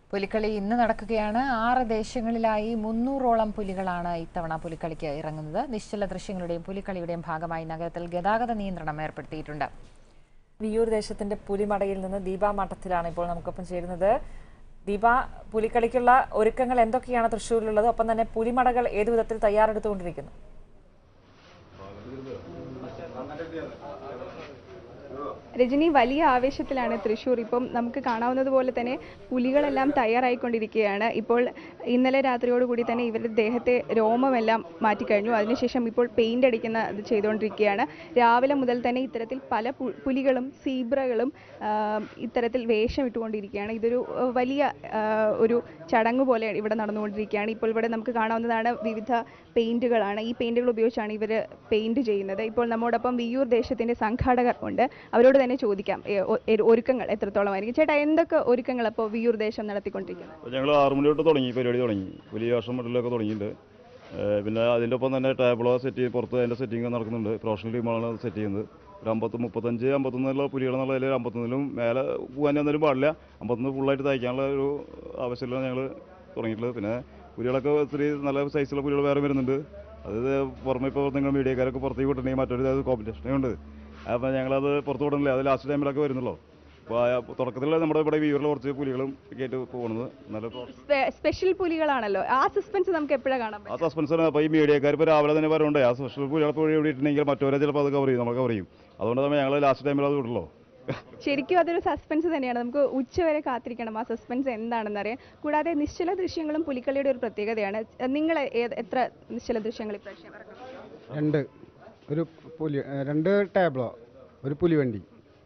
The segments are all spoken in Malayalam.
പുലിക്കളി ഇന്ന് നടക്കുകയാണ് ആറ് ദേശങ്ങളിലായി മുന്നൂറോളം പുലികളാണ് ഇത്തവണ പുലിക്കളിക്ക് ഇറങ്ങുന്നത് നിശ്ചല ദൃശ്യങ്ങളുടെയും പുലിക്കളിയുടെയും ഭാഗമായി നഗരത്തിൽ ഗതാഗത നിയന്ത്രണം ഏർപ്പെടുത്തിയിട്ടുണ്ട് വിയൂർ ദേശത്തിന്റെ പുലിമടയിൽ നിന്ന് ദീപ മഠത്തിലാണ് ഇപ്പോൾ നമുക്കൊപ്പം ചേരുന്നത് ദീപ പുലിക്കളിക്കുള്ള ഒരുക്കങ്ങൾ എന്തൊക്കെയാണ് തൃശ്ശൂരിലുള്ളത് ഒപ്പം തന്നെ പുലിമടകൾ ഏതു വിധത്തിൽ തയ്യാറെടുത്തുകൊണ്ടിരിക്കുന്നു രജനി വലിയ ആവേശത്തിലാണ് തൃശ്ശൂർ ഇപ്പം നമുക്ക് കാണാവുന്നത് പോലെ തന്നെ പുലികളെല്ലാം തയ്യാറായിക്കൊണ്ടിരിക്കുകയാണ് ഇപ്പോൾ ഇന്നലെ രാത്രിയോടുകൂടി തന്നെ ഇവരുടെ ദേഹത്തെ രോമമെല്ലാം മാറ്റിക്കഴിഞ്ഞു അതിനുശേഷം ഇപ്പോൾ പെയിന്റ് അടിക്കുന്ന ഇത് ചെയ്തുകൊണ്ടിരിക്കുകയാണ് രാവിലെ മുതൽ തന്നെ ഇത്തരത്തിൽ പല പു- പുലികളും സീബ്രകളും ആ, ഇത്തരത്തിൽ വേഷം ഇട്ടുകൊണ്ടിരിക്കുകയാണ് ഇതൊരു ആ, വലിയ ആ, ഒരു ചടങ്ങ് പോലെ ഇവിടെ നടന്നുകൊണ്ടിരിക്കുകയാണ് ഇപ്പോൾ ഇവിടെ നമുക്ക് കാണാവുന്നതാണ് വിവിധ പെയിന്റുകളാണ് ഈ പെയിന്റുകൾ ഉപയോഗിച്ചാണ് ഇവർ പെയിന്റ് ചെയ്യുന്നത് ഇപ്പോൾ നമ്മോടൊപ്പം വിയൂർ ദേശത്തിന്റെ സംഘാടകർ ഉണ്ട് അവരോട് തന്നെ ചോദിക്കാം ഏ, ഒ- എ- ഒരുക്കങ്ങൾ എത്രത്തോളമായിരിക്കും ചേട്ടാ എന്തൊക്കെ ഒരുക്കങ്ങൾ അപ്പോൾ വിയൂർ ദേശം നടത്തിക്കൊണ്ടിരിക്കുന്നത് ഞങ്ങൾ ആറു മണി തൊട്ട് തുടങ്ങി പരിപാടി തുടങ്ങി വലിയ വർഷം മുതലൊക്കെ തുടങ്ങിയിട്ടുണ്ട് ഏഹ് പിന്നെ അതിൻ്റെ ഒപ്പം തന്നെ ടേബിളോ സെറ്റ് ചെയ്ത് പുറത്ത് അതിൻ്റെ സെറ്റിംഗ് നടക്കുന്നുണ്ട് പ്രൊഫഷണൽ ടീമുകളാണ് സെറ്റ് ചെയ്യുന്നത് ഒരു അമ്പത്ത് മുപ്പത്തഞ്ച് അമ്പത്തൊന്നുള്ള പുലികളെന്നുള്ളതിൽ അമ്പത്തൊന്നിലും മേലെ പോകാൻ എന്നാലും പാടില്ല അമ്പത്തൊന്ന് ഫുള്ളായിട്ട് തയ്ക്കാനുള്ള ഒരു ആവശ്യമില്ല ഞങ്ങൾ തുടങ്ങിയിട്ടുള്ളത് പിന്നെ പുലികളൊക്കെ ഒത്തിരി നല്ല സൈസുള്ള പുലികൾ വേറെ വരുന്നുണ്ട് അത് പുറമെ ഇപ്പോൾ നിങ്ങൾ മീഡിയക്കാരൊക്കെ പുറത്തേക്ക് വിട്ടിട്ടുണ്ടെങ്കിൽ മറ്റൊരു കോമ്പറ്റീഷനേ ഉണ്ട് അപ്പോൾ ഞങ്ങളത് പുറത്ത് വിടുന്നില്ല അത് ലാസ്റ്റ് ടൈമിലൊക്കെ വരുന്നുള്ളൂ അപ്പോൾ തുടക്കത്തിൽ നമ്മുടെ ഇവിടെ വ്യൂറിൽ കുറച്ച് പുലികളും ഒക്കെ ആയിട്ട് പോകുന്നത് നല്ല സ്പെ- സ്പെഷ്യൽ പുലികളാണല്ലോ ആ സസ്പെൻസ് നമുക്ക് എപ്പോഴാണ് കാണാൻ ആ സസ്പെൻസ് അപ്പോൾ ഈ മീഡിയക്കാർ ഇപ്പോൾ രാവിലെ തന്നെ പറയുന്നുണ്ട് ആ സ്പെഷ്യൽ ചിലപ്പോൾ ഇവിടെ ഇട്ടുണ്ടെങ്കിൽ മറ്റവരെ ചിലപ്പോൾ അത് കവർ ചെയ്യും നമ്മൾ കവർ ചെയ്യും അതുകൊണ്ട് തന്നെ ഞങ്ങൾ ലാസ്റ്റ് ടൈമിൽ അത് വിടുള്ളൂ ശരിക്കും അതൊരു സസ്പെൻസ് തന്നെയാണ് നമുക്ക് ഉച്ചവരെ കാത്തിരിക്കണം ആ സസ്പെൻസ് എന്താണെന്ന് അറിയാൻ കൂടാതെ നിശ്ചല ദൃശ്യങ്ങളും പുലിക്കളിയുടെ ഒരു പ്രത്യേകതയാണ് നിങ്ങൾ ഏത്- എത്ര നിശ്ചല ദൃശ്യങ്ങൾ ഇപ്രാവശ്യം ഇറക്കും രണ്ട് ഒരു പുലി ഏ, രണ്ട് ടേബിളോ ഒരു പുലിവണ്ടി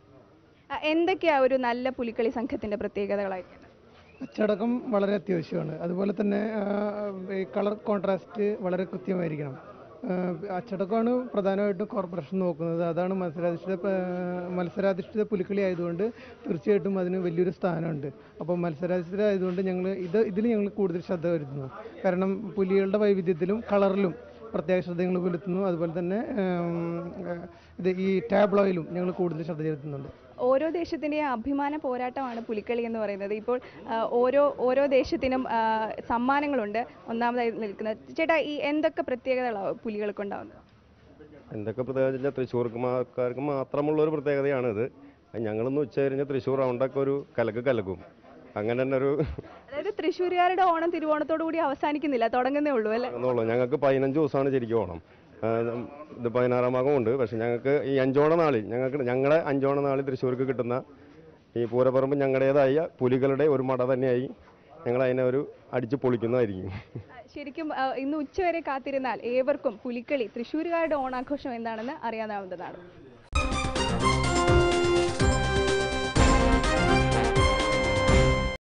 ആ, എന്തൊക്കെയാ ഒരു നല്ല പുലിക്കളി സംഘത്തിന്റെ പ്രത്യേകതകളായിരിക്കും അച്ചടക്കം വളരെ അത്യാവശ്യമാണ് അതുപോലെ തന്നെ ആ, ഈ കളർ കോൺട്രാസ്റ്റ് വളരെ കൃത്യമായിരിക്കണം ആ, അച്ചടക്കമാണ് പ്രധാനമായിട്ടും കോർപ്പറേഷൻ നോക്കുന്നത് അതാണ് മത്സരാധിഷ്ഠിത പ- മത്സരാധിഷ്ഠിത പുലിക്കളി ആയതുകൊണ്ട് തീർച്ചയായിട്ടും അതിന് വലിയൊരു സ്ഥാനമുണ്ട് അപ്പോൾ മത്സരാധിഷ്ഠിത ആയതുകൊണ്ട് ഞങ്ങൾ ഇത് ഇതിൽ ഞങ്ങൾ കൂടുതൽ ശ്രദ്ധ വരുത്തുന്നു കാരണം പുലികളുടെ വൈവിധ്യത്തിലും കളറിലും പ്രത്യേക ശ്രദ്ധ ഞങ്ങൾ പുലർത്തുന്നു അതുപോലെ തന്നെ ഉം, ഇത് ഈ ടാബ്ലോയിലും ഞങ്ങൾ കൂടുതൽ ശ്രദ്ധ ചെലുത്തുന്നുണ്ട് ഓരോ ദേശത്തിൻ്റെയും അഭിമാന പോരാട്ടമാണ് പുലിക്കളി എന്ന് പറയുന്നത് ഇപ്പോൾ ആ, ഓരോ ഓരോ ദേശത്തിനും ആ, സമ്മാനങ്ങളുണ്ട് ഒന്നാമതായി നിൽക്കുന്നത് ചേട്ടാ ഈ എന്തൊക്കെ പ്രത്യേകതകളാണ് പുലികൾക്ക് ഉണ്ടാവുന്നത് എന്തൊക്കെ പ്രത്യേകത വെച്ചാൽ തൃശ്ശൂർക്കാർക്ക് മാത്രമുള്ള ഒരു പ്രത്യേകതയാണിത് ഞങ്ങളൊന്ന് ഉച്ച കഴിഞ്ഞ് തൃശ്ശൂർ റൗണ്ടൊക്കെ ഒരു കലക്ക് കലക്കും അങ്ങനെ തന്നെ ഒരു അതായത് തൃശ്ശൂരുകാരുടെ ഓണം തിരുവോണത്തോടു കൂടി അവസാനിക്കുന്നില്ല തുടങ്ങുന്നേ ഉള്ളൂ അല്ലേ എന്നുള്ളൂ ഞങ്ങൾക്ക് പതിനഞ്ച് ദിവസമാണ് ശരിക്കും ഓണം ആ, ഇത് പതിനാറാം ഭാഗമുണ്ട് പക്ഷെ ഞങ്ങൾക്ക് ഈ അഞ്ചോണ നാളിൽ ഞങ്ങൾക്ക് ഞങ്ങളുടെ അഞ്ചോണ നാളിൽ തൃശ്ശൂർക്ക് കിട്ടുന്ന ഈ പൂരപ്പറമ്പ് ഞങ്ങളുടേതായ പുലികളുടെ ഒരു മട തന്നെയായി ഞങ്ങൾ അതിനെ ഒരു അടിച്ച് പൊളിക്കുന്നതായിരിക്കും ആ, ശരിക്കും ആ, ഇന്ന് ഉച്ചവരെ കാത്തിരുന്നാൽ ഏവർക്കും പുലിക്കളി തൃശ്ശൂരുകാരുടെ ഓണാഘോഷം എന്താണെന്ന് അറിയാനാവുന്നതാണ്